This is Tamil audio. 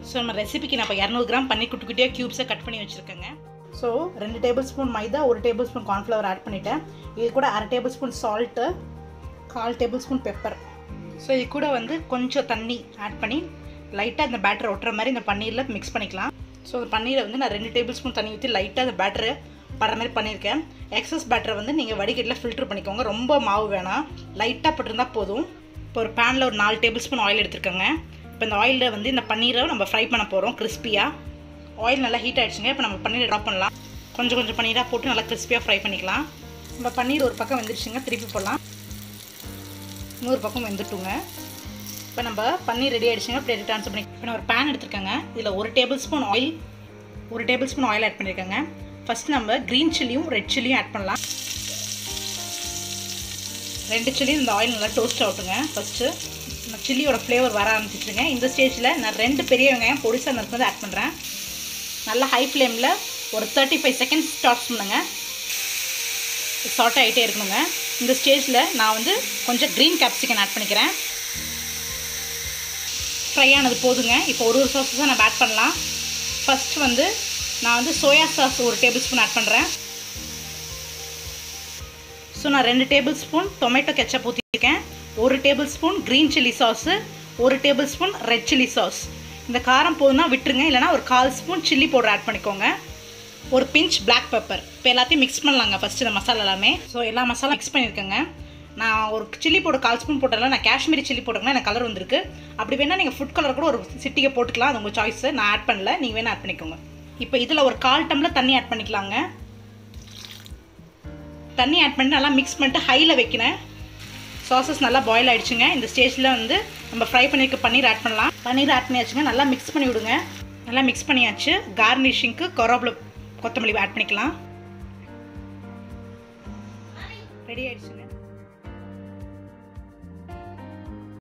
ஸோ நம்ம ரெசிபிக்கு நான் இப்போ இரநூறு கிராம் பண்ணி குட்டி குட்டியாக க்யூப்ஸை கட் பண்ணி வச்சுருக்கேங்க ஸோ ரெண்டு டேபிள் ஸ்பூன் மைதா ஒரு டேபிள் ஸ்பூன் கார்ன்ஃப்ளவர் ஆட் பண்ணிட்டேன் இது கூட அரை டேபிள் ஸ்பூன் சால்ட்டு கால் டேபிள் ஸ்பூன் பெப்பர் ஸோ இது கூட வந்து கொஞ்சம் தண்ணி ஆட் பண்ணி லைட்டாக இந்த பேட்டர் ஒட்டுற மாதிரி இந்த பன்னீரில் மிக்ஸ் பண்ணிக்கலாம் ஸோ அந்த பன்னீரை வந்து நான் ரெண்டு டேபிள் ஸ்பூன் தண்ணி ஊற்றி லைட்டாக அந்த பேட்டரு படுற மாதிரி பண்ணியிருக்கேன் எக்ஸஸ் பேட்டரை வந்து நீங்கள் வடிகட்டில் ஃபில்டர் பண்ணிக்கோங்க ரொம்ப மாவு வேணாம் லைட்டாக போட்டிருந்தா போதும் இப்போ ஒரு பேனில் ஒரு நாலு டேபிள் ஸ்பூன் ஆயில் எடுத்துருக்கோங்க இப்போ இந்த ஆயிலில் வந்து இந்த பன்னீரை நம்ம ஃப்ரை பண்ண போகிறோம் கிறிஸ்பியாக ஆயில் நல்லா ஹீட் ஆகிடுச்சுங்க இப்போ நம்ம பன்னீரை ட்ராப் பண்ணலாம் கொஞ்சம் கொஞ்சம் பன்னீராக போட்டு நல்லா கிறிஸ்பியாக ஃப்ரை பண்ணிக்கலாம் நம்ம பன்னீர் ஒரு பக்கம் வெந்துருச்சுங்க திருப்பி போடலாம் இன்னொரு பக்கம் வெந்துட்டுங்க இப்போ நம்ம பன்னீர் ரெடி ஆகிடுச்சுங்க அப்படியே ட்ரான்ஸ்ஃபர் பண்ணி இப்போ நான் ஒரு பேன் எடுத்துருக்கேங்க இதில் ஒரு டேபிள் ஸ்பூன் ஆயில் ஒரு டேபிள் ஸ்பூன் ஆயில் ஆட் பண்ணியிருக்கேங்க ஃபஸ்ட் நம்ம க்ரீன் சில்லியும் ரெட் சில்லியும் ஆட் பண்ணலாம் ரெண்டு சில்லியும் இந்த ஆயில் நல்லா டோஸ்ட் ஆகட்டுங்க ஃபஸ்ட்டு இந்த சில்லியோட ஃப்ளேவர் வர ஆரம்பிச்சிருங்க இந்த ஸ்டேஜில் நான் ரெண்டு பெரிய வெங்காயம் பொடிசாக நறுக்கு வந்து ஆட் பண்ணுறேன் நல்லா ஹை ஃப்ளேமில் ஒரு தேர்ட்டி ஃபைவ் செகண்ட்ஸ் ஸ்டார்ட் பண்ணுங்க ஷார்ட் ஆகிட்டே இருக்கணுங்க இந்த ஸ்டேஜில் நான் வந்து கொஞ்சம் க்ரீன் கேப்சிகன் ஆட் பண்ணிக்கிறேன் ஃப்ரை ஆனது போதுங்க இப்போ ஒரு ஒரு சாஸஸாக நம்ம ஆட் பண்ணலாம் ஃபஸ்ட் வந்து நான் வந்து சோயா சாஸ் ஒரு டேபிள் ஸ்பூன் ஆட் பண்ணுறேன் ஸோ நான் ரெண்டு டேபிள் ஸ்பூன் டொமேட்டோ கெச்சப் ஊற்றிருக்கேன் ஒரு tablespoon green chilli sauce ஒரு tablespoon red chilli sauce இந்த காரம் போதும்னா விட்டுருங்க இல்லைனா ஒரு கால் ஸ்பூன் சில்லி பவுடர் ஆட் பண்ணிக்கோங்க ஒரு பிஞ்ச் பிளாக் பெப்பர் இப்போ எல்லாத்தையும் மிக்ஸ் பண்ணலாங்க ஃபஸ்ட்டு இந்த மசாலா எல்லாமே ஸோ எல்லா மசாலா மிக்ஸ் பண்ணியிருக்கேங்க நான் ஒரு சில்லி பவுடர் கால் ஸ்பூன் போட்டதில்ல நான் காஷ்மீரி சில்லி போட்டோம்னா எனக்கு கலர் வந்திருக்கு அப்படி வேணால் நீங்கள் ஃபுட் கலர் கூட ஒரு சிட்டிகை போட்டுக்கலாம் அது உங்கள் சாய்ஸு நான் ஆட் பண்ணல நீங்கள் வேணால் ஆட் பண்ணிக்கோங்க இப்போ இதில் ஒரு கால் டம்ளர் தண்ணி ஆட் பண்ணிக்கலாங்க தண்ணி ஆட் பண்ணி நல்லா மிக்ஸ் பண்ணிட்டு ஹையில் வைக்கிறேன் சாசஸ் நல்லா பாயில் ஆகிடுச்சுங்க இந்த ஸ்டேஜில் வந்து நம்ம ஃப்ரை பண்ணியிருக்க பன்னீர் ஆட் பண்ணலாம் பன்னீர் ஆட் பண்ணியாச்சுங்க நல்லா மிக்ஸ் பண்ணி விடுங்க நல்லா மிக்ஸ் பண்ணியாச்சு கார்னிஷிங்க்கு கரோப்ல கொத்தமல்லி ஆட் பண்ணிக்கலாம் ரெடி ஆகிடுச்சுங்க